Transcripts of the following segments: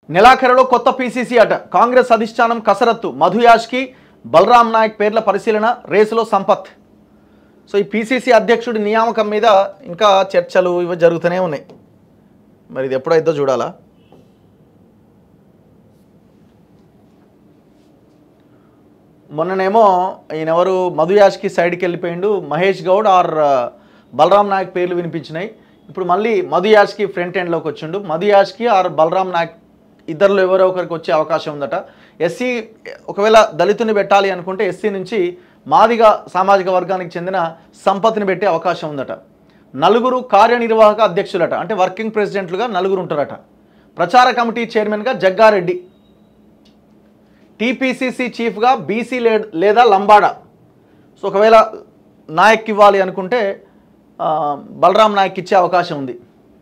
నెలాఖరులో కొత్త పీసీసీ అట కాంగ్రెస్ అధిష్టానం కసరత్తు మధుయాష్కి బలరాం నాయక్ పేర్ల పరిశీలన రేసులో సంపత్ సో ఈ పీసీసీ అధ్యక్షుడి నియామకం మీద ఇంకా చర్చలు ఇవి జరుగుతూనే ఉన్నాయి మరి ఇది ఎప్పుడైద్దో చూడాలా మొన్ననేమో ఈయన ఎవరు మధుయాష్కి సైడ్కి వెళ్ళిపోయిండు మహేష్ గౌడ్ ఆర్ బలరాం నాయక్ పేర్లు వినిపించినాయి ఇప్పుడు మళ్ళీ మధుయాష్కి ఫ్రంట్ ఎండ్లోకి వచ్చిండు మధుయాష్కి ఆర్ బలరాం నాయక్ ఇద్దరిలో ఎవరో ఒకరికి వచ్చే అవకాశం ఉందట ఎస్సీ ఒకవేళ దళితుని పెట్టాలి అనుకుంటే ఎస్సీ నుంచి మాదిగా సామాజిక వర్గానికి చెందిన సంపత్ని పెట్టే అవకాశం ఉందట నలుగురు కార్యనిర్వాహక అధ్యక్షులట అంటే వర్కింగ్ ప్రెసిడెంట్లుగా నలుగురు ఉంటారట ప్రచార కమిటీ చైర్మన్గా జగ్గారెడ్డి టీపీసీసీ చీఫ్గా బీసీ లే లేదా లంబాడా సో ఒకవేళ నాయక్ ఇవ్వాలి అనుకుంటే ఆ, బలరాం నాయక్ ఇచ్చే అవకాశం ఉంది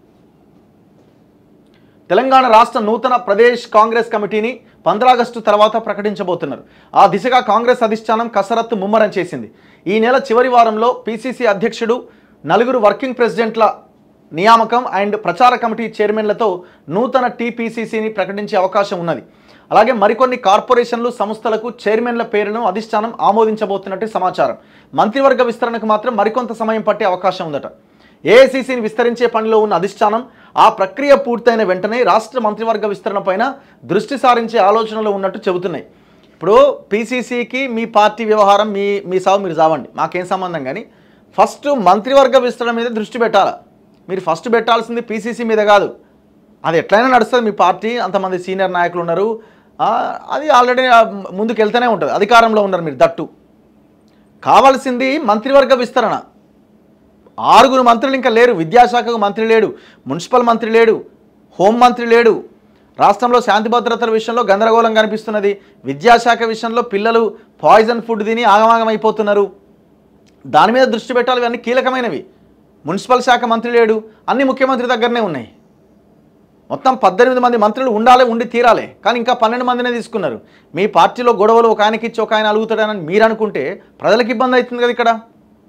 తెలంగాణ రాష్ట్ర నూతన ప్రదేశ్ కాంగ్రెస్ కమిటీని ఆగస్టు తర్వాత ప్రకటించబోతున్నారు ఆ దిశగా కాంగ్రెస్ అధిష్టానం కసరత్తు ముమ్మరం చేసింది ఈ నెల చివరి వారంలో పీసీసీ అధ్యక్షుడు నలుగురు వర్కింగ్ ప్రెసిడెంట్ల నియామకం అండ్ ప్రచార కమిటీ చైర్మన్లతో నూతన టీపీసీసీని ప్రకటించే అవకాశం ఉన్నది అలాగే మరికొన్ని కార్పొరేషన్లు సంస్థలకు చైర్మన్ల పేరును అధిష్టానం ఆమోదించబోతున్నట్టు సమాచారం మంత్రివర్గ విస్తరణకు మాత్రం మరికొంత సమయం పట్టే అవకాశం ఉందట ఏఐసీసీని విస్తరించే పనిలో ఉన్న అధిష్టానం ఆ ప్రక్రియ పూర్తయిన వెంటనే రాష్ట్ర మంత్రివర్గ విస్తరణ పైన దృష్టి సారించే ఆలోచనలో ఉన్నట్టు చెబుతున్నాయి ఇప్పుడు పీసీసీకి మీ పార్టీ వ్యవహారం మీ మీ సాగు మీరు చావండి మాకేం సంబంధం కానీ ఫస్ట్ మంత్రివర్గ విస్తరణ మీద దృష్టి పెట్టాలా మీరు ఫస్ట్ పెట్టాల్సింది పీసీసీ మీద కాదు అది ఎట్లయినా నడుస్తుంది మీ పార్టీ అంతమంది సీనియర్ నాయకులు ఉన్నారు ఆ, అది ఆల్రెడీ ఆ, ముందుకు వెళ్తూనే ఉంటుంది అధికారంలో ఉన్నారు మీరు దట్టు కావాల్సింది మంత్రివర్గ విస్తరణ ఆరుగురు మంత్రులు ఇంకా లేరు విద్యాశాఖకు మంత్రి లేడు మున్సిపల్ మంత్రి లేడు హోంమంత్రి లేడు రాష్ట్రంలో శాంతి భద్రతల విషయంలో గందరగోళం కనిపిస్తున్నది విద్యాశాఖ విషయంలో పిల్లలు పాయిజన్ ఫుడ్ తిని ఆగమాగం అయిపోతున్నారు దాని మీద దృష్టి పెట్టాలి ఇవన్నీ కీలకమైనవి మున్సిపల్ శాఖ మంత్రి లేడు అన్ని ముఖ్యమంత్రి దగ్గరనే ఉన్నాయి మొత్తం పద్దెనిమిది మంది మంత్రులు ఉండాలి ఉండి తీరాలి కానీ ఇంకా పన్నెండు మందినే తీసుకున్నారు మీ పార్టీలో గొడవలు ఒక ఆయనకి ఇచ్చి ఒక ఆయన అలుగుతాడని మీరు అనుకుంటే ప్రజలకు ఇబ్బంది అవుతుంది కదా ఇక్కడ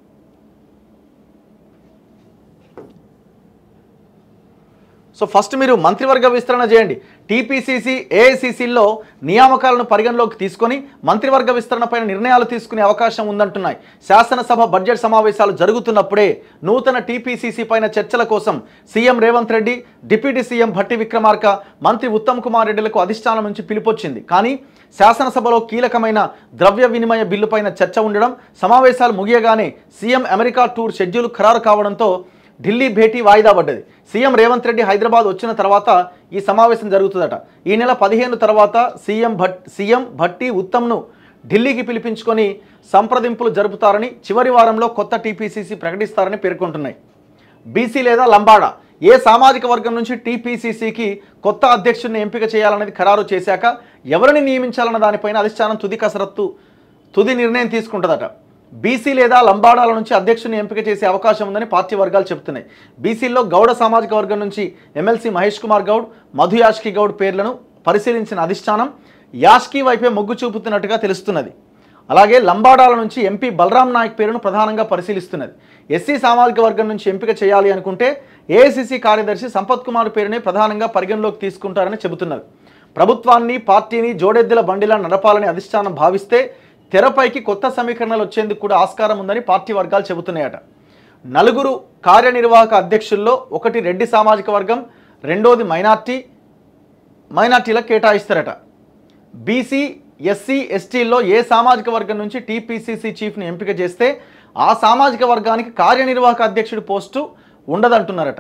సో ఫస్ట్ మీరు మంత్రివర్గ విస్తరణ చేయండి టీపీసీసీ ఏఐసీసీల్లో నియామకాలను పరిగణలోకి తీసుకొని మంత్రివర్గ విస్తరణ పైన నిర్ణయాలు తీసుకునే అవకాశం ఉందంటున్నాయి శాసనసభ బడ్జెట్ సమావేశాలు జరుగుతున్నప్పుడే నూతన టీపీసీసీ పైన చర్చల కోసం CM Revanth Reddy deputy CM Bhatti Vikramarka మంత్రి ఉత్తమ్ కుమార్ రెడ్డిలకు అధిష్టానం నుంచి పిలుపొచ్చింది కానీ శాసనసభలో కీలకమైన ద్రవ్య వినిమయ బిల్లుపైన చర్చ ఉండడం సమావేశాలు ముగియగానే సీఎం అమెరికా టూర్ షెడ్యూల్ ఖరారు కావడంతో ఢిల్లీ భేటీ వాయిదా పడ్డది సీఎం రేవంత్ రెడ్డి హైదరాబాద్ వచ్చిన తర్వాత ఈ సమావేశం జరుగుతుందట ఈ నెల పదిహేను తర్వాత సీఎం భట్ సీఎం భట్టి ఉత్తమ్ను ఢిల్లీకి పిలిపించుకొని సంప్రదింపులు జరుపుతారని చివరి వారంలో కొత్త టీపీసీసీ ప్రకటిస్తారని పేర్కొంటున్నాయి బీసీ లేదా లంబాడా ఏ సామాజిక వర్గం నుంచి టీపీసీసీకి కొత్త అధ్యక్షుడిని ఎంపిక చేయాలనేది ఖరారు చేశాక ఎవరిని నియమించాలన్న దానిపైన అధిష్టానం తుది కసరత్తు తుది నిర్ణయం తీసుకుంటుందట బీసీ లేదా లంబాడాల నుంచి అధ్యక్షుని ఎంపిక చేసే అవకాశం ఉందని పార్టీ వర్గాలు చెబుతున్నాయి బీసీల్లో గౌడ సామాజిక వర్గం నుంచి ఎమ్మెల్సీ మహేష్ కుమార్ గౌడ్ మధు యాష్కి గౌడ్ పేర్లను పరిశీలించిన అధిష్టానం యాష్కి వైపే మొగ్గు చూపుతున్నట్టుగా తెలుస్తున్నది అలాగే లంబాడాల నుంచి ఎంపీ బలరాం నాయక్ పేరును ప్రధానంగా పరిశీలిస్తున్నది ఎస్సీ సామాజిక వర్గం నుంచి ఎంపిక చేయాలి అనుకుంటే ఏఐసిసి కార్యదర్శి సంపత్ కుమార్ పేరునే ప్రధానంగా పరిగణలోకి తీసుకుంటారని చెబుతున్నారు ప్రభుత్వాన్ని పార్టీని జోడెద్దుల బండిలా నడపాలని అధిష్టానం భావిస్తే తెరపైకి కొత్త సమీకరణలు వచ్చేందుకు కూడా ఆస్కారం ఉందని పార్టీ వర్గాలు చెబుతున్నాయట నలుగురు కార్యనిర్వాహక అధ్యక్షుల్లో ఒకటి రెడ్డి సామాజిక వర్గం రెండోది మైనార్టీ మైనార్టీలకు కేటాయిస్తారట బీసీ ఎస్సీ ఎస్టీల్లో ఏ సామాజిక వర్గం నుంచి టీపీసీసీ చీఫ్ని ఎంపిక చేస్తే ఆ సామాజిక వర్గానికి కార్యనిర్వాహక అధ్యక్షుడి పోస్టు ఉండదంటున్నారట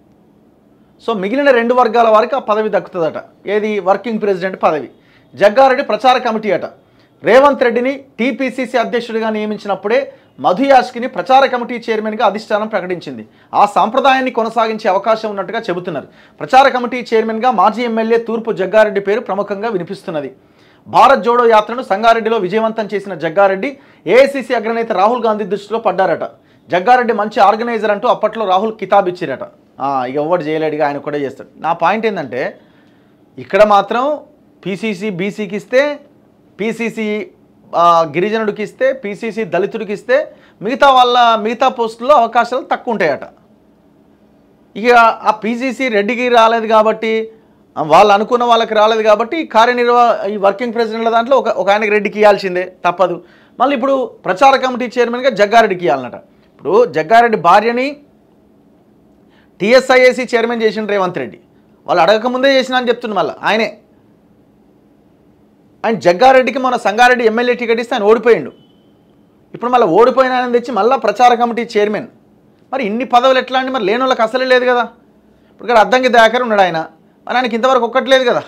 సో మిగిలిన రెండు వర్గాల వారికి ఆ పదవి దక్కుతుందట ఏది వర్కింగ్ ప్రెసిడెంట్ పదవి జగ్గారెడ్డి ప్రచార కమిటీ అట రేవంత్ రెడ్డిని టీపీసీసీ అధ్యక్షుడిగా నియమించినప్పుడే మధు యాష్కిని ప్రచార కమిటీ చైర్మన్గా అధిష్టానం ప్రకటించింది ఆ సాంప్రదాయాన్ని కొనసాగించే అవకాశం ఉన్నట్టుగా చెబుతున్నారు ప్రచార కమిటీ చైర్మన్గా మాజీ ఎమ్మెల్యే తూర్పు జగ్గారెడ్డి పేరు ప్రముఖంగా వినిపిస్తున్నది భారత్ జోడో యాత్రను సంగారెడ్డిలో విజయవంతం చేసిన జగ్గారెడ్డి ఏఐసీసీ అగ్రనేత రాహుల్ గాంధీ దృష్టిలో పడ్డారట జగ్గారెడ్డి మంచి ఆర్గనైజర్ అంటూ అప్పట్లో రాహుల్ కితాబ్ ఇచ్చిరట ఆ, ఇక ఎవడు చేయలేడుగా ఆయన కూడా చేస్తాడు నా పాయింట్ ఏంటంటే ఇక్కడ మాత్రం పీసీసీ బీసీకి ఇస్తే పీసీసీ గిరిజనుడికి ఇస్తే పీసీసీ దళితుడికి ఇస్తే మిగతా వాళ్ళ మిగతా పోస్టుల్లో అవకాశాలు తక్కువ ఉంటాయట ఇక ఆ పీసీసీ రెడ్డికి రాలేదు కాబట్టి ఆ, వాళ్ళు అనుకున్న వాళ్ళకి రాలేదు కాబట్టి ఈ కార్యనిర్వహ ఈ వర్కింగ్ ప్రెసిడెంట్ల దాంట్లో ఒక ఒక ఆయనకి రెడ్డికి ఇవ్వాల్సిందే తప్పదు మళ్ళీ ఇప్పుడు ప్రచార కమిటీ చైర్మన్గా జగ్గారెడ్డికి ఇవ్వాలన్నట ఇప్పుడు జగ్గారెడ్డి భార్యని టీఎస్ఐఏసీ చైర్మన్ చేసిన రేవంత్ రెడ్డి వాళ్ళు అడగకముందే చేసిన అని చెప్తున్నారు మళ్ళీ ఆయనే ఆయన జగ్గారెడ్డికి మన సంగారెడ్డి ఎమ్మెల్యే టికెట్ ఇస్తే ఆయన ఓడిపోయిండు ఇప్పుడు మళ్ళీ ఓడిపోయిన ఆయన తెచ్చి మళ్ళీ ప్రచార కమిటీ చైర్మన్ మరి ఇన్ని పదవులు ఎట్లా అండి మరి లేని వాళ్ళకి అసలే లేదు కదా ఇప్పుడు ఇక్కడ అద్దంకి దయాకర్ ఉన్నాడు ఆయన మరి ఆయనకి ఇంతవరకు ఒక్కట్లేదు కదా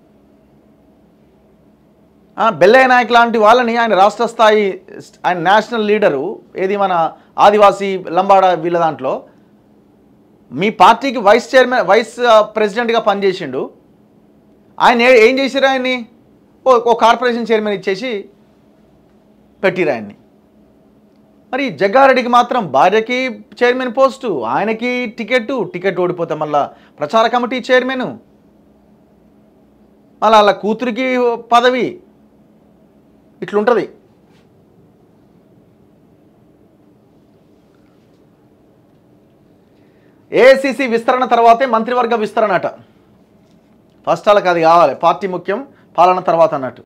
ఆ, బెల్లయ్య నాయక్ లాంటి వాళ్ళని ఆయన రాష్ట్ర స్థాయి ఆయన నేషనల్ లీడరు ఏది మన ఆదివాసీ లంబాడ వీళ్ళ దాంట్లో మీ పార్టీకి వైస్ చైర్మన్ వైస్ ఆ, ప్రెసిడెంట్గా పనిచేసిండు ఆయన ఏ- ఏం చేసిరు ఆయన్ని ఓ ఓ కార్పొరేషన్ చైర్మన్ ఇచ్చేసి పెట్టిరు ఆయన్ని మరి జగ్గారెడ్డికి మాత్రం భార్యకి చైర్మన్ పోస్టు ఆయనకి టికెట్ టికెట్ ఓడిపోతే మళ్ళా ప్రచార కమిటీ చైర్మన్ మళ్ళీ వాళ్ళ కూతురికి పదవి ఇట్లుంటుంది ఏఐసిసి విస్తరణ తర్వాతే మంత్రివర్గ విస్తరణ అట ఫస్ట్ వాళ్ళకి అది కావాలి పార్టీ ముఖ్యం పాలన తర్వాత అన్నట్టు